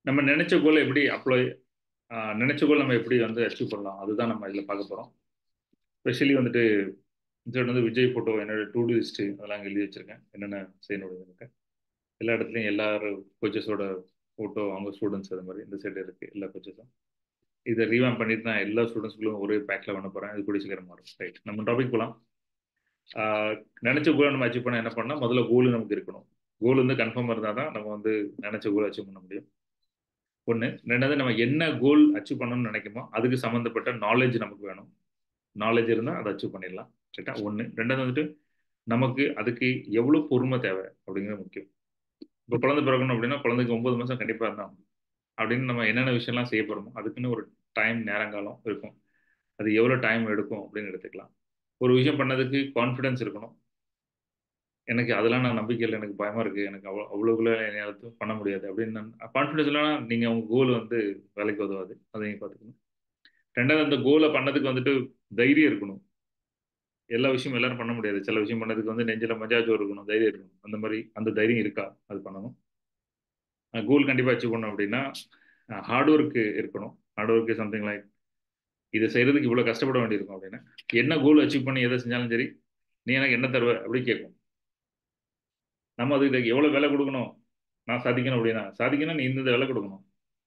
நம்ம நினைச்ச கோலை எப்படி அப்ளை நினைச்ச கோல் நம்ம எப்படி வந்து அச்சீவ் பண்ணலாம் அதுதான் நம்ம இதில் பார்க்க போகிறோம் ஸ்பெஷலி வந்துட்டு இந்த சைடு வந்து விஜய் ஃபோட்டோ என்னோட டூ லிஸ்ட்டு அதெல்லாம் அங்கே எழுதி வச்சிருக்கேன் என்னென்ன செய்யணும் எல்லா இடத்துலையும் எல்லா கோச்சஸோட ஃபோட்டோ அவங்க ஸ்டூடெண்ட்ஸ் அது மாதிரி இந்த சைடு இருக்குது எல்லா கோச்சஸும் இதை ரீவாம் பண்ணிட்டு நான் எல்லா ஸ்டூடெண்ட்ஸ்களும் ஒரே பேக்கில் பண்ண போகிறேன் இது கூடிய சீக்கிரமாக இருக்கும் ரைட் நம்ம டாபிக் போகலாம் நினச்ச கோலை நம்ம அச்சீவ் பண்ண என்ன பண்ணால் முதல்ல கோல் நமக்கு இருக்கணும் கோல் வந்து கன்ஃபார்ம் இருந்தால் தான் நம்ம வந்து நினச்ச கோல் அச்சீவ் பண்ண முடியும் ஒன்று ரெண்டாவது நம்ம என்ன கோல் அச்சீவ் பண்ணணும்னு நினைக்குமோ அதுக்கு சம்மந்தப்பட்ட நாலேஜ் நமக்கு வேணும் நாலேஜ் இருந்தால் அதை அச்சீவ் பண்ணிடலாம் ரைட்டா ஒன்று ரெண்டாவது வந்துட்டு நமக்கு அதுக்கு எவ்வளோ பொறுமை தேவை அப்படிங்கிறது முக்கியம் இப்போ குழந்தை பிறக்கணும் அப்படின்னா குழந்தைக்கு ஒன்பது மாதம் கண்டிப்பாக இருந்தால் அப்படின்னு நம்ம என்னென்ன விஷயம்லாம் செய்ய போகிறோமோ அதுக்குன்னு ஒரு டைம் நேரங்காலம் இருக்கும் அது எவ்வளோ டைம் எடுக்கும் அப்படின்னு எடுத்துக்கலாம் ஒரு விஷயம் பண்ணதுக்கு கான்ஃபிடன்ஸ் இருக்கணும் எனக்கு அதெல்லாம் நான் நம்பிக்கை இல்லை எனக்கு பயமாக இருக்குது எனக்கு அவ்வளோ அவ்வளோக்குள்ள என்னால் பண்ண முடியாது அப்படின்னு கான்ஃபிடன்ஸ் இல்லைனா நீங்கள் உங்கள் கோல் வந்து வேலைக்கு உதவாது அதை நீங்கள் பார்த்துக்கணும் ரெண்டாவது அந்த கோலை பண்ணதுக்கு வந்துட்டு தைரியம் இருக்கணும் எல்லா விஷயமும் எல்லாரும் பண்ண முடியாது சில விஷயம் பண்ணதுக்கு வந்து நெஞ்சில் மஜாஜோ இருக்கணும் தைரியம் இருக்கணும் அந்த மாதிரி அந்த தைரியம் இருக்கா அது பண்ணணும் கோல் கண்டிப்பாக அச்சீவ் பண்ணோம் அப்படின்னா ஹார்ட் ஒர்க்கு இருக்கணும் ஹார்ட் ஒர்க்கு சம்திங் லைக் இதை செய்யறதுக்கு இவ்வளோ கஷ்டப்பட வேண்டியிருக்கும் அப்படின்னா என்ன கோல் அச்சீவ் பண்ணி எதை செஞ்சாலும் சரி நீ எனக்கு என்ன தருவ அப்படி கேட்கும் நம்ம அதுக்கு எவ்வளோ விலை கொடுக்கணும் நான் சாதிக்கணும் அப்படின்னா சாதிக்கணும் நீ இந்த விலை கொடுக்கணும்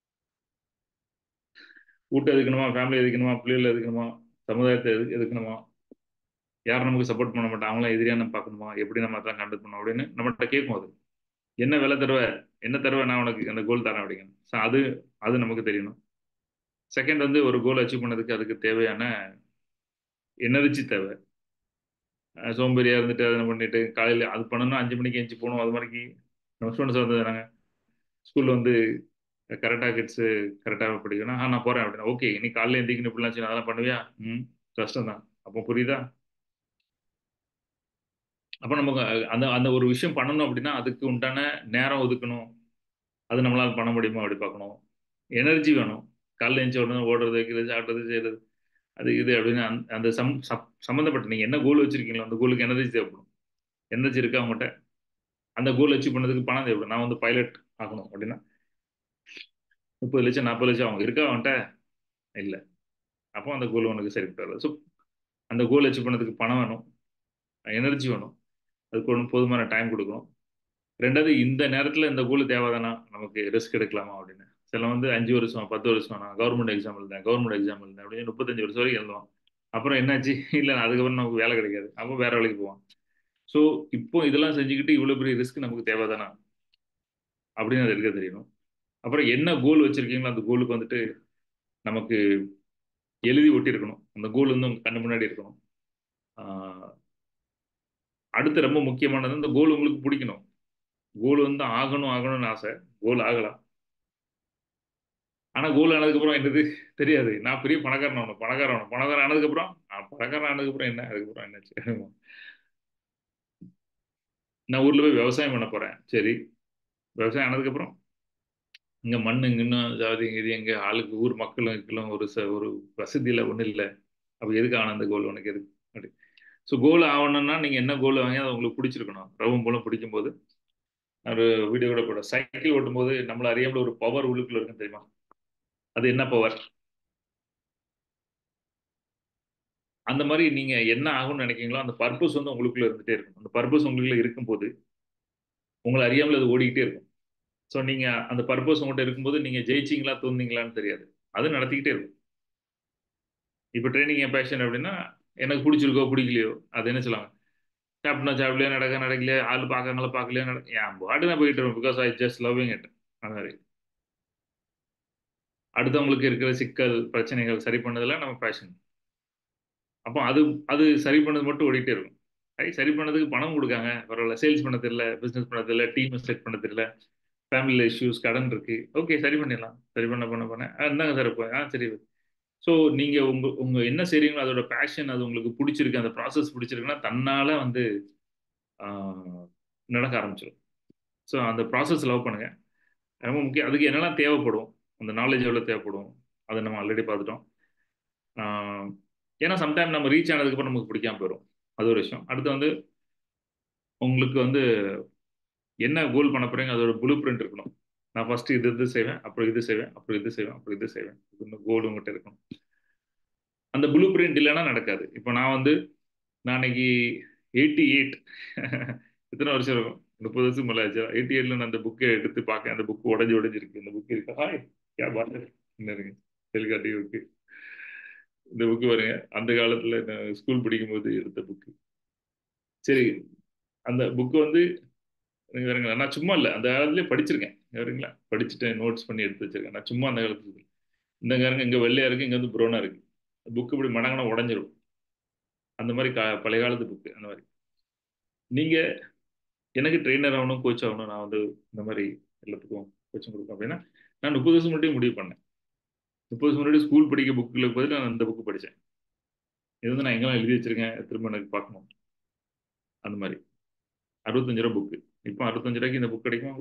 வீட்டை எதுக்கணுமா ஃபேமிலி எதுக்கணுமா பிள்ளைகள் எதுக்கணுமா சமுதாயத்தை எது எதுக்கணுமா யாரும் நமக்கு சப்போர்ட் பண்ண மாட்டோம் அவங்களாம் எதிரியா நம்ம பார்க்கணுமா எப்படி நம்ம அதெல்லாம் கண்டக்ட் பண்ணோம் அப்படின்னு நம்மகிட்ட கேட்கும் அது என்ன விலை தருவ என்ன தருவ நான் உனக்கு அந்த கோல் தரேன் அப்படிங்க ஸோ அது அது நமக்கு தெரியணும் செகண்ட் வந்து ஒரு கோல் அச்சீவ் பண்ணதுக்கு அதுக்கு தேவையான எனர்ஜி தேவை சோம்பேறியா இருந்துட்டு அதை பண்ணிட்டு காலையில் அது பண்ணணும் அஞ்சு மணிக்கு எழுச்சி போகணும் அது மாதிரிக்கு நம்ம ஸ்டூடெண்ட்ஸ் வந்து நாங்கள் ஸ்கூலில் வந்து கரெக்டாக கிட்ஸு கரெக்டாக படிக்கணும் ஆ நான் போகிறேன் அப்படின்னா ஓகே நீ காலையில் எந்திக்கணும் இப்படிலாம் அதெல்லாம் பண்ணுவியா ம் கஷ்டம் தான் அப்போ புரியுதா அப்போ நமக்கு அந்த அந்த ஒரு விஷயம் பண்ணணும் அப்படின்னா அதுக்கு உண்டான நேரம் ஒதுக்கணும் அது நம்மளால் பண்ண முடியுமா அப்படி பார்க்கணும் எனர்ஜி வேணும் காலைல எழுந்த உடனே ஓடுறது வைக்கிறது சாப்பிட்றது செய்யறது அது இது அப்படின்னு அந்த அந்த சம் சம்மந்தப்பட்ட நீங்கள் என்ன கோல் வச்சிருக்கீங்களோ அந்த கோலுக்கு எனர்ஜி தேவைப்படும் எனர்ஜி இருக்கா அவங்ககிட்ட அந்த கோல் அச்சீவ் பண்ணதுக்கு பணம் தேவைப்படும் நான் வந்து பைலட் ஆகணும் அப்படின்னா முப்பது லட்சம் நாற்பது லட்சம் அவங்க இருக்கா அவன்கிட்ட இல்லை அப்போ அந்த கோல் உனக்கு சரிப்பட்டு ஸோ அந்த கோல் அச்சீவ் பண்ணதுக்கு பணம் வேணும் எனர்ஜி வேணும் அதுக்கு ஒன்று போதுமான டைம் கொடுக்கணும் ரெண்டாவது இந்த நேரத்தில் இந்த கோல் தேவைதானா நமக்கு ரிஸ்க் எடுக்கலாமா அப்படின்னு சில வந்து அஞ்சு வருஷம் பத்து வருஷம் நான் கவர்மெண்ட் எக்ஸாம் எழுதேன் கவர்மெண்ட் எக்ஸாம் எழுதேன் அப்படின்னு முப்பத்தஞ்சு வருஷம் வரைக்கும் எழுதுவான் அப்புறம் என்னாச்சு இல்லை அதுக்கப்புறம் நமக்கு வேலை கிடைக்காது அப்போ வேற வேலைக்கு போவான் ஸோ இப்போ இதெல்லாம் செஞ்சுக்கிட்டு இவ்வளோ பெரிய ரிஸ்க் நமக்கு தேவைதானா அப்படின்னு அது இருக்க தெரியணும் அப்புறம் என்ன கோல் வச்சிருக்கீங்களோ அந்த கோலுக்கு வந்துட்டு நமக்கு எழுதி ஒட்டியிருக்கணும் அந்த கோல் வந்து உங்க கண்ணு முன்னாடி இருக்கணும் அடுத்து ரொம்ப முக்கியமானது இந்த கோல் உங்களுக்கு பிடிக்கணும் கோல் வந்து ஆகணும் ஆகணும்னு ஆசை கோல் ஆகலாம் ஆனா கோல் ஆனதுக்கப்புறம் என்னது தெரியாது நான் பெரிய பணக்காரன் ஆகணும் பணக்காரன் ஆகணும் பணக்காரன் ஆனதுக்கப்புறம் பணக்காரன் ஆனதுக்கப்புறம் என்ன அதுக்கப்புறம் என்னாச்சு நான் ஊர்ல போய் விவசாயம் பண்ண போறேன் சரி விவசாயம் ஆனதுக்கப்புறம் இங்க மண் இன்னும் ஜாதி இது எங்க ஆளுக்கு ஊர் மக்களும் இருக்கலாம் ஒரு ச ஒரு வசதியில ஒன்றும் இல்லை அப்போ எதுக்கு ஆன அந்த கோல் உனக்கு எதுக்கு அப்படி ஸோ கோல் ஆகணும்னா நீங்க என்ன கோல் வாங்கி அதை உங்களுக்கு பிடிச்சிருக்கணும் ரவும் போலும் பிடிக்கும் போது ஒரு வீடியோ கூட போட சைக்கிள் ஓட்டும் போது நம்மள அறியாமல் ஒரு பவர் உள்ளுக்குள்ள இருக்குன்னு தெரியுமா அது என்ன பவர் அந்த மாதிரி நீங்க என்ன ஆகும்னு நினைக்கிறீங்களோ அந்த பர்பஸ் வந்து உங்களுக்குள்ள இருந்துட்டே இருக்கும் அந்த பர்பஸ் உங்களுக்குள்ள இருக்கும்போது உங்களை அறியாமல் அது ஓடிக்கிட்டே இருக்கும் ஸோ நீங்க அந்த பர்பஸ் உங்கள்கிட்ட இருக்கும்போது நீங்க ஜெயிச்சிங்களா தோந்தீங்களான்னு தெரியாது அது நடத்திக்கிட்டே இருக்கும் இப்போ ட்ரைனிங் என் பேஷன் அப்படின்னா எனக்கு பிடிச்சிருக்கோ பிடிக்கலையோ அது என்ன சொல்லுவாங்க சாப்பிட்டா சாப்பிடலையா நடக்க நடக்கலையா ஆள் பார்க்கறனால பார்க்கலையா நட என் பாட்டு நான் போயிட்டு இருக்கேன் because I just loving it அந்த மாதிரி அடுத்தவங்களுக்கு இருக்கிற சிக்கல் பிரச்சனைகள் சரி பண்ணதுல நம்ம பேஷன் அப்போ அது அது சரி பண்ணது மட்டும் ஓடிட்டே இருக்கும் ஐ சரி பண்ணதுக்கு பணம் கொடுக்காங்க பரவாயில்ல சேல்ஸ் பண்ண தெரியல பிஸ்னஸ் பண்ண தெரியல டீம் செட் பண்ண தெரியல ஃபேமிலியில் இஷ்யூஸ் கடன் இருக்கு ஓகே சரி பண்ணிடலாம் சரி பண்ண பண்ண பண்ண இருந்தாங்க சார் இப்போ ஆ சரி ஸோ நீங்கள் உங்கள் உங்கள் என்ன செய்றீங்களோ அதோட பேஷன் அது உங்களுக்கு பிடிச்சிருக்கு அந்த ப்ராசஸ் பிடிச்சிருக்குன்னா தன்னால் வந்து நடக்க ஆரம்பிச்சிடும் ஸோ அந்த ப்ராசஸ் லவ் பண்ணுங்க ரொம்ப முக்கியம் அதுக்கு என்னெல்லாம் தேவைப்படும் அந்த நாலேஜ் எவ்வளோ தேவைப்படும் அதை நம்ம ஆல்ரெடி பார்த்துட்டோம் ஏன்னா சம்டைம் நம்ம ரீச் ஆனதுக்கப்புறம் நமக்கு பிடிக்காம போயிடும் அது ஒரு விஷயம் அடுத்து வந்து உங்களுக்கு வந்து என்ன கோல் பண்ண போறீங்க அதோட ப்ளூ பிரிண்ட் இருக்கணும் நான் ஃபர்ஸ்ட் இது இது செய்வேன் அப்புறம் இது செய்வேன் அப்புறம் இது செய்வேன் அப்புறம் இது செய்வேன் இன்னும் கோல் உங்ககிட்ட இருக்கணும் அந்த ப்ளூ பிரிண்ட் இல்லைன்னா நடக்காது இப்போ நான் வந்து நான் இன்னைக்கு எயிட்டி எயிட் எத்தனை வருஷம் இருக்கும் முப்பது வருஷம் மேலே ஆச்சு எயிட்டி எயிட்ல நான் அந்த புக்கை எடுத்து பார்க்கேன் அந்த புக்கு உடஞ்சி உடஞ்சிருக்கு இந்த புக்கு இருக்கா ஹாய் கே பாட்டு என்ன இருக்கு தெலுங்காட்டி புக்கு இந்த புக்கு வருங்க அந்த காலத்துல நான் ஸ்கூல் படிக்கும்போது எடுத்த புக்கு சரி அந்த புக்கு வந்து வருங்களா நான் சும்மா இல்லை அந்த காலத்துலேயே படிச்சிருக்கேன் வருங்களா படிச்சுட்டு நோட்ஸ் பண்ணி எடுத்து வச்சிருக்கேன் நான் சும்மா அந்த காலத்துல இந்த காரங்க இங்கே வெள்ளையா இருக்கு இங்கே வந்து ப்ரௌனா இருக்கு புக்கு இப்படி மடங்கினா உடஞ்சிரும் அந்த மாதிரி கா பழைய காலத்து புக்கு அந்த மாதிரி நீங்க எனக்கு ட்ரெயினர் ஆகணும் கோச் ஆகணும் நான் வந்து இந்த மாதிரி எல்லாத்துக்கும் கோச்சிங் கொடுப்பேன் அப்படின்னா நான் முப்பது வருஷம் முன்னாடி முடிவு பண்ணேன் முப்பது வருஷம் முன்னாடி ஸ்கூல் படிக்க புக்கில் பதில் நான் அந்த புக்கு படித்தேன் இது வந்து நான் எங்கெல்லாம் எழுதி வச்சிருக்கேன் திரும்ப எனக்கு பார்க்கணும் அந்த மாதிரி அறுபத்தஞ்சு ரூபா புக்கு இப்போ அறுபத்தஞ்சு ரூபாய்க்கு இந்த புக் கிடைக்கும்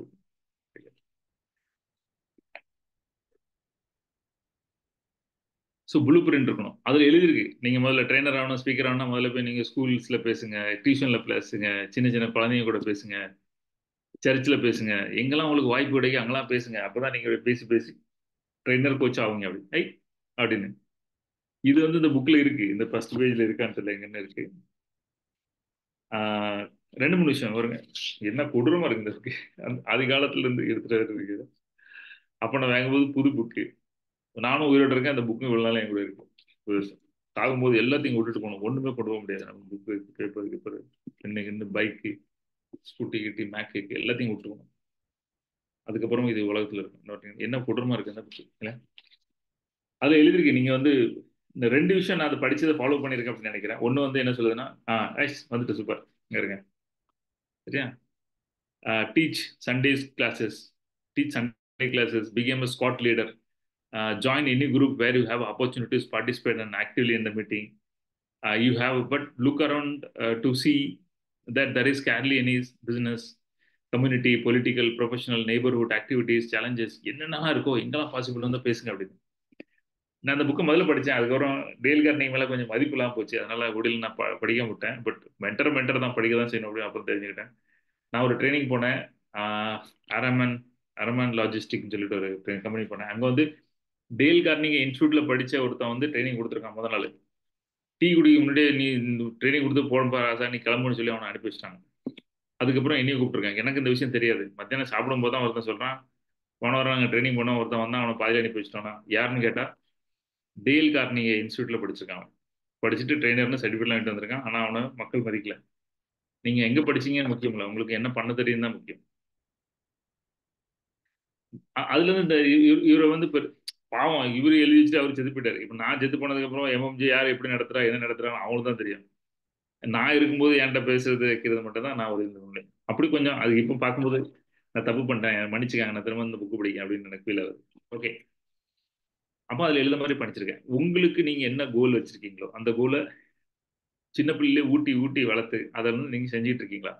ஸோ ப்ளூ பிரிண்ட் இருக்கணும் அதில் எழுதிருக்கு நீங்கள் முதல்ல ட்ரெயினர் ஆகணும் ஸ்பீக்கர் ஆகணும் முதல்ல போய் நீங்கள் ஸ்கூல்ஸில் பேசுங்க டியூஷனில் பேசுங்க சின்ன சின்ன குழந்தைங்க கூட பேசுங்க சர்ச்சில் பேசுங்க எங்கெல்லாம் உங்களுக்கு வாய்ப்பு கிடைக்கும் அங்கெல்லாம் பேசுங்க அப்போ தான் நீங்கள் பேசி பேசி ட்ரெயினர் கோச் ஆகுங்க அப்படி ஐ அப்படின்னு இது வந்து இந்த புக்கில் இருக்கு இந்த ஃபர்ஸ்ட் பேஜில் இருக்கான்னு தெரியல எங்கன்னு இருக்கு ரெண்டு மூணு விஷயம் வருங்க என்ன கொடூரமா இருக்கு இந்த புக்கு ஆதி காலத்துல இருந்து எடுத்துட்டு இருக்கு அப்போ நான் வாங்கும்போது புது புக்கு நானும் உயிரோட இருக்கேன் அந்த புக்கும் இவ்வளோ நாள் என் கூட இருக்கும் சாகும்போது எல்லாத்தையும் விட்டுட்டு போகணும் ஒன்றுமே கொண்டு போக முடியாது நம்ம புக்கு பேப்பர் பேப்பர் இன்னைக்கு இந்த பைக்கு ஸ்கூட்டி கிட்டி மேக்கு எல்லாத்தையும் விட்டுருக்கணும் அதுக்கப்புறம் இது உலகத்தில் இருக்கும் என்ன கொடூரமா இருக்கு அந்த புக்கு இல்லை அதை எழுதிருக்கு நீங்க வந்து இந்த ரெண்டு விஷயம் நான் அதை படிச்சதை ஃபாலோ பண்ணியிருக்கேன் அப்படின்னு நினைக்கிறேன் ஒன்று வந்து என்ன சொல்லுதுன்னா ஆ ஐஸ் வந்துட்டு சூப்பர் இங்க இருங்க சரியா teach Sundays classes teach Sunday classes become a scout leader uh, join any group where you have opportunities participate and actively in the meeting uh, you have but look around uh, to see that there is scarcely any business community political professional neighborhood activities challenges என்னென்னலாம் இருக்கோ எங்கெல்லாம் possible வந்து பேசுங்க அப்படின்னு நான் அந்த புக்கை முதல்ல படித்தேன் அதுக்கப்புறம் டேல் கார்னிங் மேலே கொஞ்சம் மதிப்புலாம் போச்சு அதனால உடல் நான் படிக்க விட்டேன் பட் மென்டர் மென்டர் தான் படிக்க தான் செய்யணும் அப்படின்னு அப்புறம் தெரிஞ்சுக்கிட்டேன் நான் ஒரு ட்ரைனிங் போனேன் அரமன் அரமன் லாஜிஸ்டிக்னு சொல்லிட்டு ஒரு கம்பெனி போனேன் அங்கே வந்து டேல் கார்னிங் இன்ஸ்டியூட்ல படிச்ச ஒருத்தன் வந்து ட்ரைனிங் கொடுத்துருக்கான் முதல் நாள் டீ குடிக்க முன்னாடியே நீ ட்ரைனிங் கொடுத்து போடப்பா ராசா நீ கிளம்புன்னு சொல்லி அவனை அனுப்பி வச்சிட்டாங்க அதுக்கப்புறம் என்னையும் கூப்பிட்டுருக்காங்க எனக்கு இந்த விஷயம் தெரியாது மத்தியானம் சாப்பிடும் போது தான் ஒருத்தன் சொல்றான் போன வாரம் நாங்கள் ட்ரைனிங் பண்ணோம் ஒருத்தன் வந்தா அவனை பாதியில் அனுப்பி வச்சிட்டோம்னா யாருன்னு கேட்டா டேல் கார்னிங் இன்ஸ்டியூட்ல படிச்சிருக்கான் படிச்சுட்டு ட்ரைனர்னு சர்டிஃபிகேட் வாங்கிட்டு வந்திருக்கான் ஆனால் அவனை மக்கள் மதிக்கல நீங்க எங்க படிச்சீங்கன்னு முக்கியம் இல்லை உங்களுக்கு என்ன பண்ண தெரியும் தான் முக்கியம் அதுல இருந்து இந்த இவரை வந்து பாவம் இவரு எழுதி வச்சுட்டு அவர் செத்து போயிட்டாரு இப்போ நான் செத்து போனதுக்கு அப்புறம் எம்எம்ஜி யார் எப்படி நடத்துறா என்ன நடத்துறான்னு அவங்களுக்கு தான் தெரியும் நான் இருக்கும்போது என்கிட்ட பேசுறது வைக்கிறது மட்டும் தான் நான் ஒரு இருந்தேன் அப்படி கொஞ்சம் அது இப்போ பார்க்கும்போது நான் தப்பு பண்ணிட்டேன் மன்னிச்சுக்காங்க நான் திரும்ப இந்த புக்கு படிக்க அப்படின்னு எனக்கு ஃபீல் ஆகுது ஓகே அப்போ அதில் எழுத மாதிரி படிச்சிருக்கேன் உங்களுக்கு நீங்க என்ன கோல் வச்சிருக்கீங்களோ அந்த கோலை சின்ன பிள்ளையிலே ஊட்டி ஊட்டி வளர்த்து அதை வந்து நீங்க செஞ்சுட்டு இருக்கீங்களா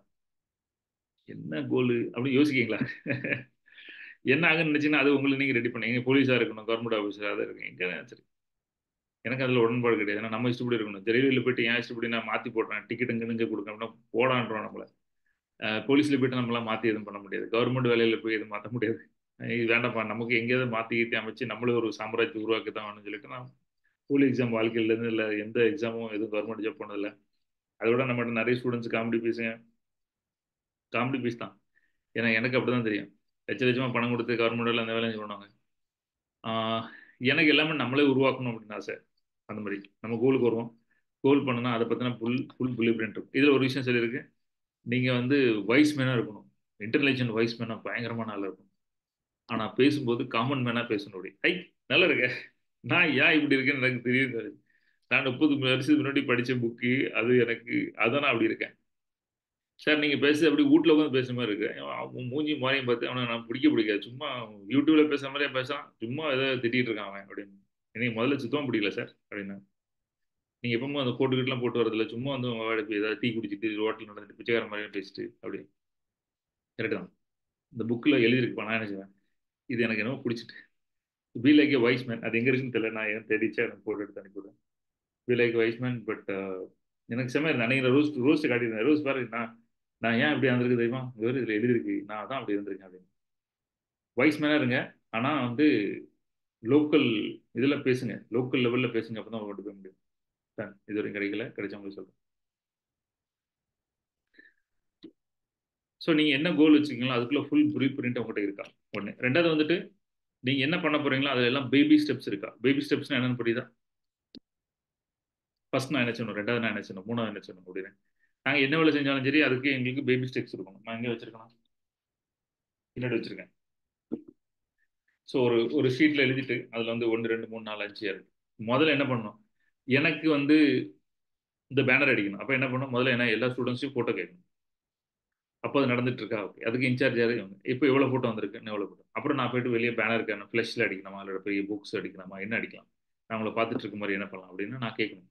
என்ன கோல் அப்படின்னு யோசிக்கீங்களா என்ன ஆகுன்னு நினைச்சீங்கன்னா அது உங்களுக்கு நீங்க ரெடி பண்ணீங்க போலீஸா இருக்கணும் கவர்மெண்ட் ஆஃபீஸராக தான் இருக்கும் எங்க சரி எனக்கு அதில் உடன்பாடு கிடையாது ஏன்னா நம்ம இஷ்டப்படி இருக்கணும் ரயில்வேல போயிட்டு ஏன் இஷ்டப்படி நான் மாற்றி போடுறேன் டிக்கெட் இங்கே இங்கே கொடுக்க அப்படின்னா போடான்றோம் நம்மள போலீஸ்ல போயிட்டு நம்மளாம் மாற்றி எதுவும் பண்ண முடியாது கவர்மெண்ட் வேலையில போய் எதுவும் மாற்ற முடியாது இது வேண்டாம்ப்பா நமக்கு எங்கேயாவது மாற்றி கீத்தி அமைச்சு நம்மளே ஒரு சாம்ராஜ்யத்தை உருவாக்கி தான் வேணும்னு சொல்லிட்டு நான் ஸ்கூல் எக்ஸாம் வாழ்க்கையிலேருந்து இல்லை எந்த எக்ஸாமும் எதுவும் கவர்மெண்ட் ஜாப் பண்ணதில்லை அதோட நம்மகிட்ட நிறைய ஸ்டூடெண்ட்ஸ் காமெடி பீஸுங்க காமெடி பீஸ் தான் ஏன்னா எனக்கு அப்படி தான் தெரியும் லட்ச லட்சமாக பணம் கொடுத்து கவர்மெண்ட்டில் அந்த வேலையை பண்ணுவாங்க எனக்கு எல்லாமே நம்மளே உருவாக்கணும் அப்படின்னு ஆசை அந்த மாதிரி நம்ம கோலுக்கு வருவோம் கோல் பண்ணுனா அதை பற்றின ஃபுல் ஃபுல் புள்ளி பிரிண்ட் இருக்கும் இதில் ஒரு விஷயம் சொல்லியிருக்கு நீங்கள் வந்து வைஸ் மேனாக இருக்கணும் இன்டெலிஜென்ட் வைஸ் மேனாக பயங்கரமான ஆளாக இருக்கும் ஆனால் பேசும்போது காமன் மேனாக பேசணும் அப்படி ஐ நல்லா இருக்க நான் ஏன் இப்படி இருக்கேன்னு எனக்கு தெரியுது நான் முப்பது வருஷத்துக்கு முன்னாடி படித்த புக்கு அது எனக்கு அதான் நான் அப்படி இருக்கேன் சார் நீங்கள் பேசுறது அப்படி வீட்டில் உட்காந்து பேசுற மாதிரி இருக்கு அவன் மூஞ்சி மாறியும் பார்த்து அவனை நான் பிடிக்க பிடிக்காது சும்மா யூடியூப்ல பேசுற மாதிரியே பேசான் சும்மா ஏதோ திட்டிட்டு இருக்கான் அவன் அப்படின்னு எனக்கு முதல்ல சுத்தமாக பிடிக்கல சார் அப்படின்னா நீங்கள் எப்பவும் அந்த கோட்டு கிட்டலாம் போட்டு வரதில்ல சும்மா வந்து உங்கள் ஏதாவது டீ குடிச்சிட்டு ரோட்டில் நடந்துட்டு பிச்சைக்கார மாதிரி பேசிட்டு அப்படி கரெக்டு தான் இந்த புக்கில் எழுதியிருப்பா நான் என்ன செய்வேன் இது எனக்கு என்னவோ பிடிச்சிட்டு be like a wise man அது எங்கே இருக்குன்னு தெரியல நான் ஏன் தேடிச்சா எனக்கு போட்டு எடுத்து அனுப்பிவிடுவேன் be like wise man but எனக்கு செம்ம நினைக்கிற ரோஸ் ரோஸ் காட்டியிருந்தேன் ரோஸ் பாரு நான் நான் ஏன் இப்படி வந்திருக்கு தெரியுமா வேறு இதில் எழுதிருக்கு நான் தான் அப்படி இருந்திருக்கேன் அப்படின்னு வைஸ் மேனாக இருங்க ஆனால் வந்து லோக்கல் இதில் பேசுங்க லோக்கல் லெவலில் பேசுங்க அப்போ தான் கொண்டு போய் முடியும் டன் இது வரைக்கும் கிடைக்கல கிடைச்சவங்களுக்கு சொல்கிறேன் ஸோ நீங்கள் என்ன கோல் வச்சுருக்கீங்களோ அதுக்குள்ள ஃபுல் ப்ரீ பிரிண்ட் உங்கள்கிட்ட இருக்கா ஒன்று ரெண்டாவது வந்துட்டு நீங்கள் என்ன பண்ண போகிறீங்களோ அதில் எல்லாம் பேபி ஸ்டெப்ஸ் இருக்கா பேபி ஸ்டெப்ஸ்னா என்னென்னு புரியுதா ஃபர்ஸ்ட் நான் என்ன சொன்னோம் ரெண்டாவது நான் என்ன சொன்னோம் மூணாவது என்ன சொன்னோம் அப்படின்னு நாங்கள் என்ன வேலை செஞ்சாலும் சரி அதுக்கு எங்களுக்கு பேபி ஸ்டெப்ஸ் இருக்கணும் நான் எங்கே வச்சிருக்கேன் பின்னாடி வச்சிருக்கேன் ஸோ ஒரு ஒரு ஷீட்டில் எழுதிட்டு அதில் வந்து ஒன்று ரெண்டு மூணு நாலு அஞ்சு இருக்கு முதல்ல என்ன பண்ணணும் எனக்கு வந்து இந்த பேனர் அடிக்கணும் அப்போ என்ன பண்ணணும் முதல்ல என்ன எல்லா ஸ்டூடெண்ட்ஸையும் ஃபோட்டோ கேட்கணும் அப்போ அது நடந்துட்டு இருக்கா ஓகே அதுக்கு இன்சார்ஜ் யாரு இப்போ எவ்வளோ ஃபோட்டோ வந்திருக்கு எவ்வளோ ஃபோட்டோ அப்புறம் நான் போயிட்டு வெளியே பேனர் இருக்கேன் ஃப்ளஷில் அடிக்கணுமா இல்லை பெரிய புக்ஸ் அடிக்கணுமா என்ன அடிக்கலாம் நான் உங்களை பார்த்துட்டு இருக்க மாதிரி என்ன பண்ணலாம் அப்படின்னு நான் கேட்கணும்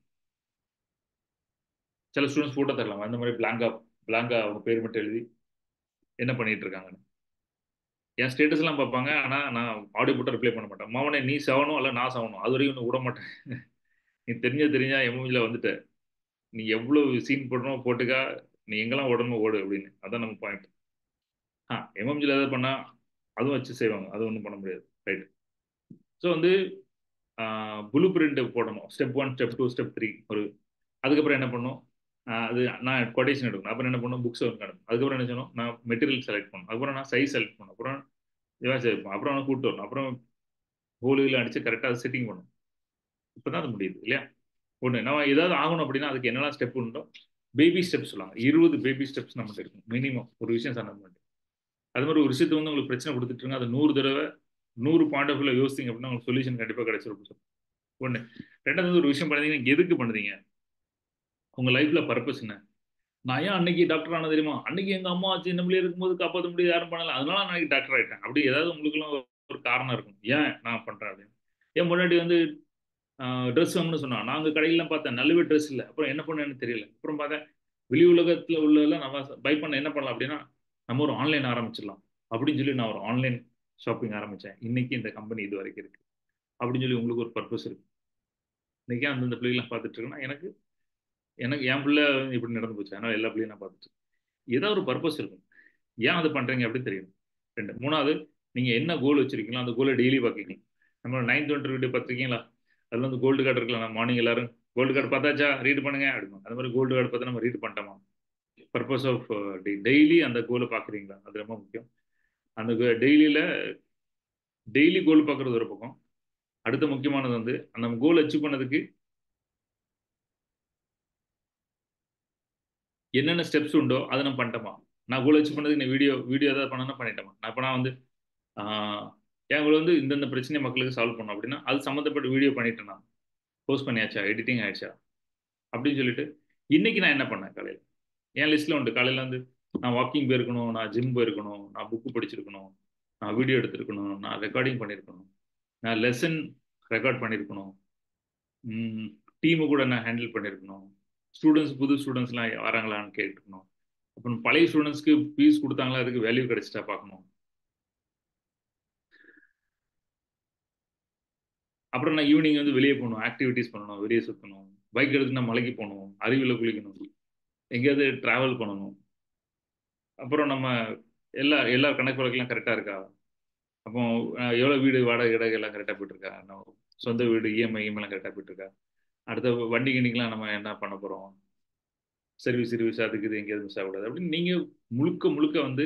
சில ஸ்டூடெண்ட்ஸ் ஃபோட்டோ தரலாம் அந்த மாதிரி பிளாங்கா பிளாங்கா அவங்க பேர் மட்டும் எழுதி என்ன பண்ணிட்டு இருக்காங்கன்னு என் ஸ்டேட்டஸ்லாம் பார்ப்பாங்க ஆனால் நான் ஆடியோ போட்டு ரிப்ளை பண்ண மாட்டேன் மாவனே நீ சவணும் அல்ல நான் சவணும் அது வரைக்கும் விட மாட்டேன் நீ தெரிஞ்ச தெரிஞ்சா எம்எம்ஜியில் வந்துட்ட நீ எவ்வளோ சீன் போடணும் போட்டுக்கா நீ எங்கெல்லாம் ஓடணும் ஓடு அப்படின்னு அதான் நம்ம பாயிண்ட் ஆ எம்எம்ஜியில் எதாவது பண்ணால் அதுவும் வச்சு செய்வாங்க அது ஒன்றும் பண்ண முடியாது ரைட் ஸோ வந்து ப்ளூ பிரிண்ட் போடணும் step one step two step three ஒரு அதுக்கப்புறம் என்ன பண்ணும் அது நான் கொட்டேஷன் எடுக்கணும் அப்புறம் என்ன பண்ணும் புக்ஸ் வந்து நடக்கும் அதுக்கப்புறம் என்ன செய்யணும் நான் மெட்டீரியல் செலக்ட் பண்ணணும் அதுக்கப்புறம் நான் சைஸ் செலக்ட் பண்ணணும் அப்புறம் இதெல்லாம் செலக்ட் பண்ணணும் அப்புறம் நான் கூப்பிட்டு வரணும் அப்புறம் ஹோலியில் அடித்து கரெக்டாக செட்டிங் பண்ணணும் இப்போ தான் அது முடியுது இல்லையா ஒன்று நம்ம ஏதாவது ஆகணும் அப்படின்னா அதுக்கு என்னெல்லாம் ஸ்டெப் உண்டோ பேபி ஸ்டெப்ஸ் சொல்லுவாங்க இருபது பேபி ஸ்டெப்ஸ் நம்மகிட்ட இருக்கும் மினிமம் ஒரு விஷயம் சொன்ன மாட்டேன் அது மாதிரி ஒரு விஷயத்தை வந்து உங்களுக்கு பிரச்சனை கொடுத்துட்டுருங்க அது நூறு தடவை நூறு பாயிண்ட் ஆஃப் வியூல யோசிங்க அப்படின்னா உங்களுக்கு சொல்யூஷன் கண்டிப்பாக கிடைச்சிருக்கும் ஒன்று ரெண்டாவது ஒரு விஷயம் பண்ணீங்கன்னா எதுக்கு பண்ணுறீங்க உங்கள் லைஃப்பில் பர்பஸ் என்ன நான் ஏன் அன்னைக்கு டாக்டர் ஆன தெரியுமா அன்னைக்கு எங்கள் அம்மா சின்ன பிள்ளைய இருக்கும்போது காப்பாற்ற முடியாது யாரும் பண்ணல அதனால நான் அன்னைக்கு டாக்டர் ஆகிட்டேன் அப்படி ஏதாவது உங்களுக்குலாம் ஒரு காரணம் இருக்கும் ஏன் நான் பண்ணுறேன் அப்படின்னு என் முன்னாடி வந்து ட்ரெஸ் வாங்கணும்னு சொன்னான் நான் அங்கே கடையிலாம் பார்த்தேன் நல்லவே ட்ரெஸ் இல்லை அப்புறம் என்ன பண்ணேன்னு தெரியல அப்புறம் பார்த்தேன் வெளி உலகத்தில் உள்ளதெல்லாம் நம்ம பை பண்ண என்ன பண்ணலாம் அப்படின்னா நம்ம ஒரு ஆன்லைன் ஆரம்பிச்சிடலாம் அப்படின்னு சொல்லி நான் ஒரு ஆன்லைன் ஷாப்பிங் ஆரம்பித்தேன் இன்னைக்கு இந்த கம்பெனி இது வரைக்கும் இருக்கு அப்படின்னு சொல்லி உங்களுக்கு ஒரு பர்பஸ் இருக்கு இன்னைக்கு அந்தந்த பிள்ளைகள்லாம் பார்த்துட்டு இருக்கேன்னா எனக்கு எனக்கு என் பிள்ளை இப்படி நடந்து போச்சு அதனால எல்லா பிள்ளையும் நான் பார்த்துட்டு ஏதாவது ஒரு பர்பஸ் இருக்கும் ஏன் அது பண்ணுறீங்க அப்படின்னு தெரியும் ரெண்டு மூணாவது நீங்கள் என்ன கோல் வச்சிருக்கீங்களோ அந்த கோலை டெய்லி பார்க்கீங்க நம்ம நைன்த் டுவெண்ட்டி வீடியோ பார்த்துருக்கீங்களா அதில் வந்து கோல்டு கார்டு இருக்கலாம் நான் மார்னிங் எல்லாரும் கோல்டு கார்டு பார்த்தாச்சா ரீட் பண்ணுங்க அப்படிமா அது மாதிரி கோல்டு கார்டு பார்த்து நம்ம ரீட் பண்ணிட்டோமா பர்பஸ் ஆஃப் டே டெய்லி அந்த கோலை பார்க்குறீங்களா அது ரொம்ப முக்கியம் அந்த டெய்லியில் டெய்லி கோல் பார்க்குறது ஒரு பக்கம் அடுத்த முக்கியமானது வந்து அந்த கோல் அச்சீவ் பண்ணதுக்கு என்னென்ன ஸ்டெப்ஸ் உண்டோ அதை நான் பண்ணிட்டோமா நான் கோல் அச்சீவ் பண்ணதுக்கு நான் வீடியோ வீடியோ ஏதாவது பண்ணனா பண்ணிட்டோமா நான் இப்போ நான் வந்து என் கோல் வந்து இந்தந்த பிரச்சனையை மக்களுக்கு சால்வ் பண்ணணும் அப்படின்னா அது சம்மந்தப்பட்ட வீடியோ பண்ணிட்டேன் நான் போஸ்ட் பண்ணியாச்சா எடிட்டிங் ஆயிடுச்சா அப்படின்னு சொல்லிட்டு இன்னைக்கு நான் என்ன பண்ணேன் காலையில் என் லிஸ்ட்டில் உண்டு காலையில் வந்து நான் வாக்கிங் போயிருக்கணும் நான் ஜிம் போயிருக்கணும் நான் புக்கு படிச்சிருக்கணும் நான் வீடியோ எடுத்திருக்கணும் நான் ரெக்கார்டிங் பண்ணியிருக்கணும் நான் லெசன் ரெக்கார்ட் பண்ணியிருக்கணும் டீமு கூட நான் ஹேண்டில் பண்ணியிருக்கணும் ஸ்டூடெண்ட்ஸ் புது ஸ்டூடெண்ட்ஸ்லாம் வராங்களான்னு கேட்டுக்கணும் அப்புறம் பழைய ஸ்டூடெண்ட்ஸ்க்கு ஃபீஸ் கொடுத்தாங்களா அதுக்கு வேல்யூ கிடைச்சிட்டா பார்க்கணும் அப்புறம் நான் ஈவினிங் வந்து வெளியே போகணும் ஆக்டிவிட்டீஸ் பண்ணணும் வெளியே சுற்றணும் பைக் எடுத்து நான் மலைக்கு போகணும் அருவியில் குளிக்கணும் எங்கேயாவது ட்ராவல் பண்ணணும் அப்புறம் நம்ம எல்லா எல்லா கணக்கு வழக்கெல்லாம் கரெக்டாக இருக்கா அப்போ எவ்வளோ வீடு வாடகை இடகு எல்லாம் கரெக்டாக போயிட்டுருக்கா நம்ம சொந்த வீடு இஎம்ஐ இஎம்ஐலாம் கரெக்டாக போயிட்டுருக்கா அடுத்த வண்டி கிண்டிக்கெலாம் நம்ம என்ன பண்ண போகிறோம் சர்வீஸ் சர்வீஸ் அதுக்கு இது எங்கேயாவது மிஸ் ஆகக்கூடாது அப்படின்னு நீங்கள் முழுக்க முழுக்க வந்து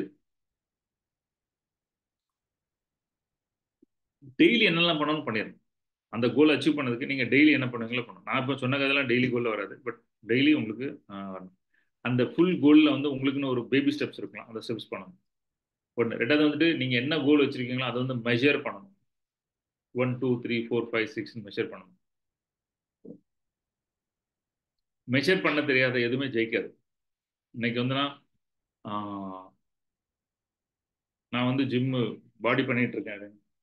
டெய்லி என்னெல்லாம் பண்ணணும்னு பண்ணிடணும் அந்த கோல் அச்சீவ் பண்ணதுக்கு நீங்கள் டெய்லி என்ன பண்ணுவீங்களோ பண்ணணும் நான் இப்போ சொன்ன கதெல்லாம் டெய்லி கோலில் வராது பட் டெய்லி உங்களுக்கு வரணும் அந்த ஃபுல் கோலில் வந்து உங்களுக்குன்னு ஒரு பேபி ஸ்டெப்ஸ் இருக்கலாம் அந்த ஸ்டெப்ஸ் பண்ணணும் ஒன்று ரெண்டாவது வந்துட்டு நீங்கள் என்ன கோல் வச்சுருக்கீங்களோ அதை வந்து மெஷர் பண்ணணும் one two three four five six measure பண்ணணும் மெஷர் பண்ண தெரியாத எதுவுமே ஜெயிக்காது இன்னைக்கு வந்து நான் நான் வந்து ஜிம்மு பாடி பண்ணிட்டு இருக்கேன்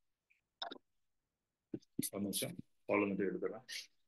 ஒரு நிமிஷம் ஃபாலோ மட்டும் எடுத்துறேன்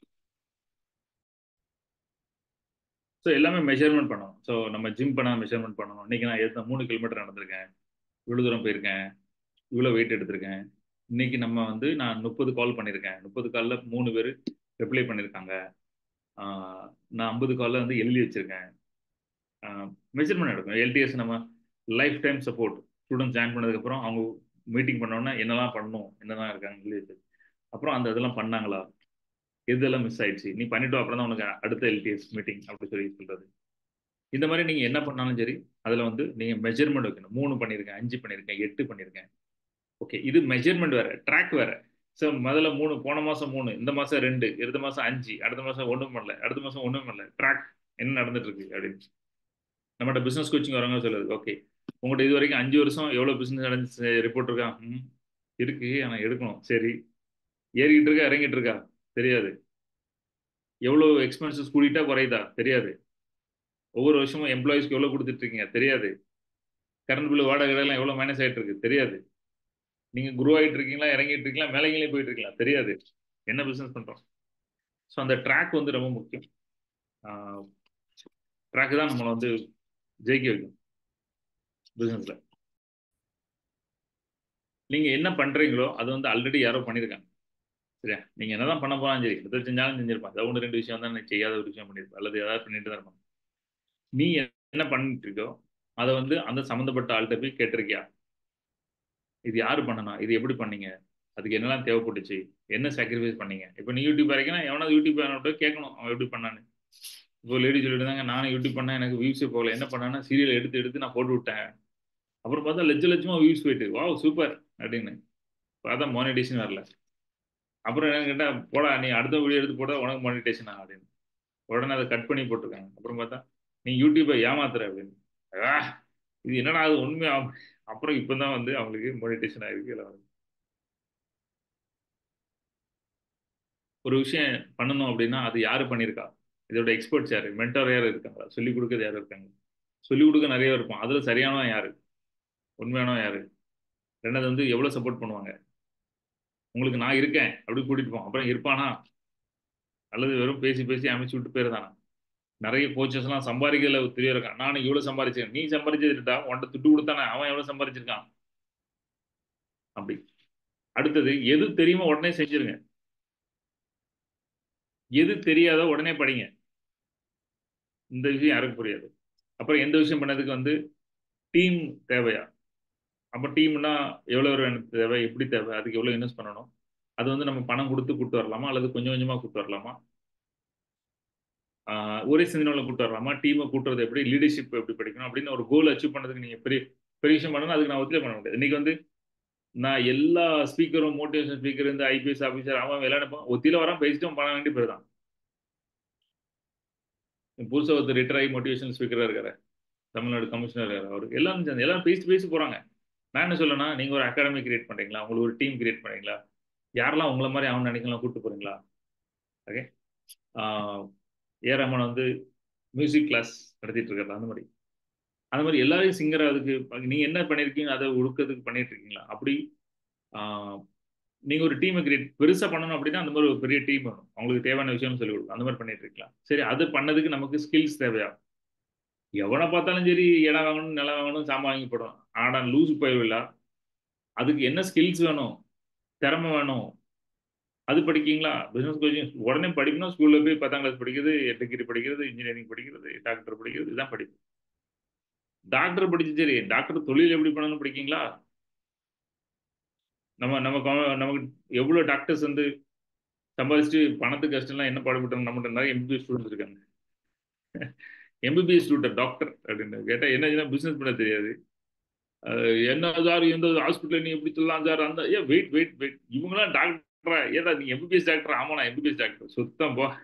ஸோ எல்லாமே மெஷர்மெண்ட் பண்ணணும் ஸோ நம்ம ஜிம் பண்ண மெஷர்மெண்ட் பண்ணணும் இன்னைக்கு நான் எத்தனை மூணு கிலோமீட்டர் நடந்திருக்கேன் இவ்வளோ தூரம் போயிருக்கேன் இவ்வளோ வெயிட் எடுத்திருக்கேன் இன்னைக்கு நம்ம வந்து நான் முப்பது கால் பண்ணியிருக்கேன் முப்பது காலில் மூணு பேர் ரிப்ளை பண்ணியிருக்காங்க நான் ஐம்பது காலில் வந்து எழுதி வச்சிருக்கேன் மெஷர்மெண்ட் எடுக்கும் எல்டிஎஸ் நம்ம life time support student join பண்ணதுக்கப்புறம் அவங்க மீட்டிங் பண்ணோன்னா என்னெல்லாம் பண்ணணும் என்னெல்லாம் இருக்காங்க சொல்லி அப்புறம் அந்த இதெல்லாம் பண்ணாங்களா எதெல்லாம் மிஸ் ஆயிடுச்சு நீ பண்ணிட்டு அப்புறம் தான் உனக்கு அடுத்த எல்டிஎஸ் மீட்டிங் அப்படி சொல்லி சொல்றது இந்த மாதிரி நீங்க என்ன பண்ணாலும் சரி அதுல வந்து நீங்க மெஜர்மெண்ட் வைக்கணும் மூணு பண்ணிருக்கேன் அஞ்சு பண்ணிருக்கேன் எட்டு பண்ணிருக்கேன் ஓகே இது மெஜர்மெண்ட் வேற ட்ராக் வேற ஸோ முதல்ல மூணு போன மாசம் மூணு இந்த மாசம் ரெண்டு அடுத்த மாசம் அஞ்சு அடுத்த மாசம் ஒன்றும் பண்ணல அடுத்த மாசம் ஒன்றும் பண்ணல ட்ராக் என்ன நடந்துட்டு இருக்கு அப்படின்னு நம்மகிட்ட பிசினஸ் கோச்சிங் வரவங்க சொல்லுது ஓகே உங்கள்கிட்ட இது வரைக்கும் அஞ்சு வருஷம் எவ்வளோ பிசினஸ் நடந்துச்சு ரிப்போர்ட் இருக்கா ம் இருக்கு ஆனால் எடுக்கணும் சரி ஏறிக்கிட்டு இருக்கா இறங்கிட்டு இருக்கா தெரியாது எவ்வளோ எக்ஸ்பென்சஸ் கூட்டிட்டா குறையுதா தெரியாது ஒவ்வொரு வருஷமும் எம்ப்ளாயிஸ்க்கு எவ்வளோ கொடுத்துட்டு இருக்கீங்க தெரியாது கரண்ட் பில் வாடகை எல்லாம் எவ்வளோ மைனஸ் ஆகிட்டு இருக்கு தெரியாது நீங்க குரோ ஆகிட்டு இருக்கீங்களா இறங்கிட்டு இருக்கீங்களா மேலைங்களே போயிட்டு இருக்கலாம் தெரியாது என்ன பிசினஸ் பண்றோம் ஸோ அந்த ட்ராக் வந்து ரொம்ப முக்கியம் ட்ராக் தான் நம்மளை வந்து ஜெயிக்க வைக்கும் பிசினஸ்ல நீங்க என்ன பண்றீங்களோ அது வந்து ஆல்ரெடி யாரோ பண்ணியிருக்காங்க சரியா நீங்க என்னதான் பண்ண போனாலும் சரி எதை செஞ்சாலும் செஞ்சிருப்பான் ஏதாவது ஒன்று ரெண்டு விஷயம் தான் செய்யாத ஒரு விஷயம் பண்ணியிருப்பேன் அல்லது ஏதாவது பண்ணிட்டு தான் இருப்பான் நீ என்ன பண்ணிட்டு இருக்கோ அதை வந்து அந்த சம்மந்தப்பட்ட ஆள்கிட்ட போய் கேட்டிருக்கியா இது யாரு பண்ணனா இது எப்படி பண்ணீங்க அதுக்கு என்னெல்லாம் தேவைப்பட்டுச்சு என்ன சாக்ரிஃபைஸ் பண்ணீங்க இப்போ நீ யூடியூப் வரைக்கும் எவனாவது யூடியூப் அவன்கிட்ட கேட்கணும் அவன் எப்படி பண்ணான்னு இப்போ லேடி சொல்லிட்டு இருந்தாங்க நானும் யூடியூப் பண்ணேன் எனக்கு வியூஸே போகல என்ன பண்ணேன்னா சீரியல் எடுத்து எடுத்து நான் போட்டு விட்டேன் அப்புறம் பார்த்தா லட்ச லட்சமா வியூஸ் போயிட்டு வா சூப்பர் அப்படின்னு பார்த்தா மானிட்டேஷன் வரல அப்புறம் என்ன கேட்டா போடா நீ அடுத்த வீடியோ எடுத்து போட உனக்கு மானிட்டேஷனா அப்படின்னு உடனே அதை கட் பண்ணி போட்டிருக்காங்க அப்புறம் பார்த்தா நீ யூடியூப்பை ஏமாத்துற அப்படின்னு இது என்னடா அது உண்மையா அப்புறம் இப்பதான் வந்து அவங்களுக்கு மோனிட்டேஷன் ஆயிருக்கு எல்லாம் ஒரு விஷயம் பண்ணணும் அப்படின்னா அது யாரு பண்ணியிருக்கா இதோட எக்ஸ்பர்ட்ஸ் யாரு மென்டர் யார் இருக்காங்களா சொல்லிக் கொடுக்கறது யாரும் இருக்காங்க சொல்லிக் கொடுக்க நிறைய இருக்கும் அதுல சரியானவன் யாரு உண்மையானவன் யாரு ரெண்டாவது வந்து எவ்வளவு சப்போர்ட் பண்ணுவாங்க உங்களுக்கு நான் இருக்கேன் அப்படி கூட்டிட்டு போவோம் அப்புறம் இருப்பானா அல்லது வெறும் பேசி பேசி அமைச்சு விட்டு போயிருந்தானா நிறைய கோச்சஸ் எல்லாம் சம்பாதிக்கல தெரிய இருக்கான் நானும் இவ்வளவு சம்பாதிச்சேன் நீ சம்பாதிச்சதுட்டா உன்ட்ட துட்டு கொடுத்தானே அவன் எவ்வளவு சம்பாதிச்சிருக்கான் அப்படி அடுத்தது எது தெரியுமோ உடனே செஞ்சிருங்க எது தெரியாதோ உடனே படிங்க இந்த விஷயம் யாருக்கும் புரியாது அப்புறம் எந்த விஷயம் பண்ணதுக்கு வந்து டீம் தேவையா அப்போ டீம்னா எவ்வளோ எனக்கு தேவை எப்படி தேவை அதுக்கு எவ்வளோ இன்வெஸ்ட் பண்ணணும் அது வந்து நம்ம பணம் கொடுத்து கூட்டு வரலாமா அல்லது கொஞ்சம் கொஞ்சமாக கூட்டு வரலாமா ஒரே சிந்தனையில் கூட்டு வரலாமா டீமை கூட்டுறது எப்படி லீடர்ஷிப் எப்படி படிக்கணும் அப்படின்னு ஒரு கோல் அச்சீவ் பண்ணதுக்கு நீங்கள் பெரிய பெரிய விஷயம் பண்ணணும் அதுக்கு நான் ஒத்துழைய பண்ண முடியாது இன்னைக்கு வந்து நான் எல்லா ஸ்பீக்கரும் மோட்டிவேஷன் ஸ்பீக்கர் இந்த ஐபிஎஸ் ஆஃபீஸர் அவன் விளையாடுப்பான் ஒத்தியில வரான் பேசிட்டும் பண்ண வேண்டிய பேர் தான் புதுசாக ஒருத்தர் ரிட்டர் ஆகி மோட்டிவேஷன் ஸ்பீக்கராக இருக்காரு தமிழ்நாடு கமிஷனர் இருக்காரு அவர் எல்லாரும் சேர்ந்து எல்லாரும் பேசி பேசி போகிறாங்க நான் என்ன சொல்லணும்னா நீங்கள் ஒரு அகாடமி கிரியேட் பண்ணுறீங்களா உங்களுக்கு ஒரு டீம் கிரியேட் பண்ணுறீங்களா யாரெல்லாம் உங்களை மாதிரி அவன் நினைக்கலாம் கூப்பிட்டு போகிறீங்களா ஓகே ஏ ரமன் வந்து மியூசிக் கிளாஸ் நடத்திட்டு இருக்காரு அந்த மாதிரி அந்த மாதிரி எல்லாரையும் சிங்கர் அதுக்கு நீங்கள் என்ன பண்ணியிருக்கீங்க அதை ஒழுக்கிறதுக்கு பண்ணிட்டு இருக்கீங்களா அப்படி நீங்கள் ஒரு டீமை கிரியேட் பெருசாக பண்ணணும் அப்படின்னா அந்த மாதிரி ஒரு பெரிய டீம் வேணும் அவங்களுக்கு தேவையான விஷயம்னு சொல்லி கொடுக்கும் அந்த மாதிரி பண்ணிட்டு இருக்கலாம் சரி அது பண்ணதுக்கு நமக்கு ஸ்கில்ஸ் தேவையா எவனை பார்த்தாலும் சரி இடம் வாங்கணும் நிலம் வாங்கணும் சாமான் வாங்கி போடும் ஆடா லூஸ் போயிடல அதுக்கு என்ன ஸ்கில்ஸ் வேணும் திறமை வேணும் அது படிக்கீங்களா பிசினஸ் கோச்சிங் உடனே படிக்கணும் ஸ்கூல்ல போய் பத்தாம் கிளாஸ் படிக்கிறது டிகிரி படிக்கிறது இன்ஜினியரிங் படிக்கிறது டாக்டர் படிக்கிறது இதுதான் படிப்பு டாக்டர் படிச்சு சரி டாக்டர் தொழில் எப்படி பண்ணணும்னு படிக்கீங்களா நம்ம நம்ம நமக்கு எவ்வளோ டாக்டர்ஸ் வந்து சம்பாதிச்சுட்டு பணத்துக்கு கஷ்டம்லாம் என்ன பாடுபட்டாங்க நம்மகிட்ட நிறைய எம்பிபிஎஸ் ஸ்டூடெண்ட்ஸ் இருக்காங்க எம்பிபிஎஸ் ஸ்டூடெண்ட் டாக்டர் அப்படின்னு கேட்டால் என்ன பிஸ்னஸ் பண்ண தெரியாது என்ன சார் எந்த ஹாஸ்பிட்டல் நீ எப்படி சொல்லலாம் சார் அந்த ஏன் வெயிட் வெயிட் வெயிட் இவங்களாம் டாக்டரா ஏதா நீ எம்பிபிஎஸ் டாக்டர் ஆமா நான் எம்பிபிஎஸ் டாக்டர் சுத்தம் போ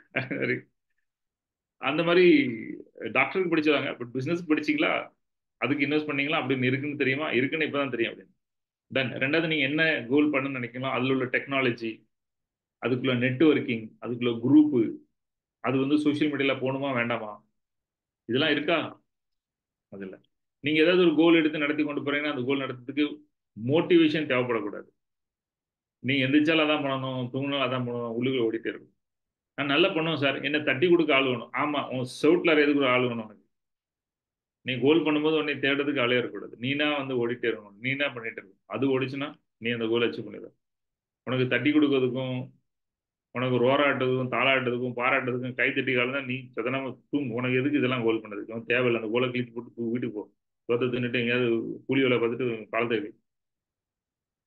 அந்த மாதிரி டாக்டருக்கு படிச்சுவாங்க பட் பிஸ்னஸ் படிச்சிங்களா அதுக்கு இன்வெஸ்ட் பண்ணீங்களா அப்படின்னு இருக்குன்னு தெரியுமா இருக்குன்னு இப்போதான் தெரியும் அப்படின்னு தென் ரெண்டாவது நீங்கள் என்ன கோல் பண்ணணும்னு நினைக்கலாம் அதில் உள்ள டெக்னாலஜி அதுக்குள்ள நெட்ஒர்க்கிங் அதுக்குள்ள குரூப்பு அது வந்து சோஷியல் மீடியாவில் போகணுமா வேண்டாமா இதெல்லாம் இருக்கா அது இல்லை நீங்கள் ஏதாவது ஒரு கோல் எடுத்து நடத்தி கொண்டு போறீங்கன்னா அந்த கோல் நடத்துறதுக்கு மோட்டிவேஷன் தேவைப்படக்கூடாது நீங்கள் எந்திரிச்சாலும் அதான் பண்ணணும் தூங்கினாலும் அதான் பண்ணணும் உள்ளுக்குள்ள ஓடிட்டே இருக்கும் நான் நல்லா பண்ணுவேன் சார் என்ன தட்டி கொடுக்க ஆள் வேணும் ஆமாம் உன் சவுட்டில் எதுக்கு ஒரு ஆள் வேணும் உனக்கு நீ கோல் பண்ணும்போது உன்னை தேடுறதுக்கு ஆளே இருக்கக்கூடாது நீனா வந்து ஓடிட்டே இருக்கணும் நீனா பண்ணிட்டு இருக்கணும் அது ஓடிச்சுன்னா நீ அந்த கோல் அச்சீவ் பண்ணிடுற உனக்கு தட்டி கொடுக்கறதுக்கும் உனக்கு ரோராட்டுறதுக்கும் தாளாட்டுறதுக்கும் பாராட்டுறதுக்கும் கை தட்டி காலம் நீ சதனமா தூங்கு உனக்கு எதுக்கு இதெல்லாம் கோல் பண்ணுறதுக்கு தேவையில்லை அந்த கோலை கிழிச்சு போட்டு வீட்டுக்கு போ தோத்த தின்னுட்டு எங்கேயாவது கூலி வேலை பார்த்துட்டு காலத்தை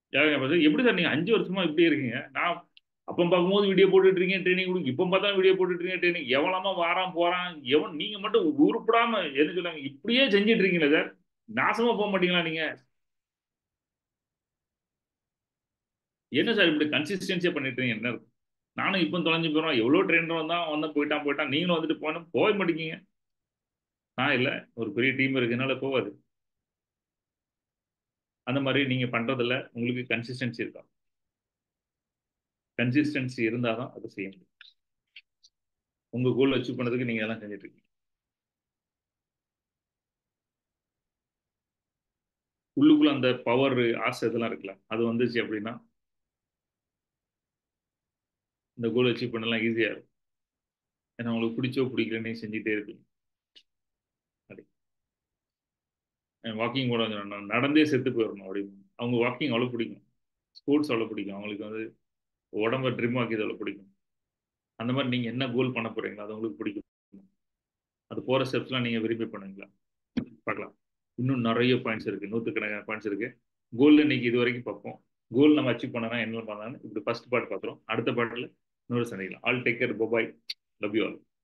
எப்படி சார் நீங்க அஞ்சு வருஷமா இப்படி இருக்கீங்க நான் அப்போ பார்க்கும்போது வீடியோ போட்டுட்டு இருக்கீங்க ட்ரைனிங் கொடுங்க இப்போ பார்த்தா வீடியோ போட்டுட்டு இருக்கீங்க ட்ரைனிங் எவ்வளோமா வாரான் போறான் எவன் நீங்க மட்டும் உருப்படாம என்ன சொல்லுங்க இப்படியே செஞ்சுட்டு இருக்கீங்களா சார் நாசமா போக மாட்டீங்களா நீங்க என்ன சார் இப்படி கன்சிஸ்டன்சியா பண்ணிட்டு இருக்கீங்க என்ன இருக்கும் நானும் இப்போ தொலைஞ்சு போயிடும் எவ்வளோ ட்ரெயினர் வந்தால் வந்து போயிட்டான் போயிட்டான் நீங்களும் வந்துட்டு போகணும் போக மாட்டேங்கிங்க நான் இல்லை ஒரு பெரிய டீம் இருக்குனால போவாது அந்த மாதிரி நீங்கள் பண்ணுறதில்ல உங்களுக்கு கன்சிஸ்டன்சி இருக்கா கன்சிஸ்டன்சி இருந்தால் தான் அதை செய்ய முடியும் உங்கள் கோல் அச்சீவ் பண்ணதுக்கு நீங்கள் எல்லாம் செஞ்சுட்டு இருக்கீங்க உள்ளுக்குள்ள அந்த பவர் ஆசை இதெல்லாம் இருக்குல்ல அது வந்துச்சு அப்படின்னா இந்த கோல் அச்சீவ் பண்ணலாம் ஈஸியாக இருக்கும் ஏன்னா உங்களுக்கு பிடிச்சோ பிடிக்கலன்னு செஞ்சுட்டே இருப்பீங்க வாக்கிங் கூட நடந்தே செத்து போயிடணும் அப்படின்னு அவங்க வாக்கிங் அவ்வளோ பிடிக்கும் ஸ்போர்ட்ஸ் அவ்வளோ பிடிக்கும் அவங்களுக்கு வந்து உடம்ப ட்ரிம் ஆக்கியது அவ்வளோ பிடிக்கும் அந்த மாதிரி நீங்கள் என்ன கோல் பண்ண போகிறீங்களோ அது உங்களுக்கு பிடிக்கும் அது போகிற ஸ்டெப்ஸ்லாம் நீங்கள் வெரிஃபை பண்ணுங்களா பார்க்கலாம் இன்னும் நிறைய பாயிண்ட்ஸ் இருக்குது நூற்றுக்கணக்கான பாயிண்ட்ஸ் இருக்குது கோல் இன்னைக்கு இது வரைக்கும் பார்ப்போம் கோல் நம்ம அச்சீவ் பண்ணனா என்ன பண்ணலாம்னு இப்படி ஃபர்ஸ்ட் பார்ட் பார்க்குறோம் அடுத்த பாட்டில் இன்னொரு சந்திக்கலாம் all take care bye bye love you all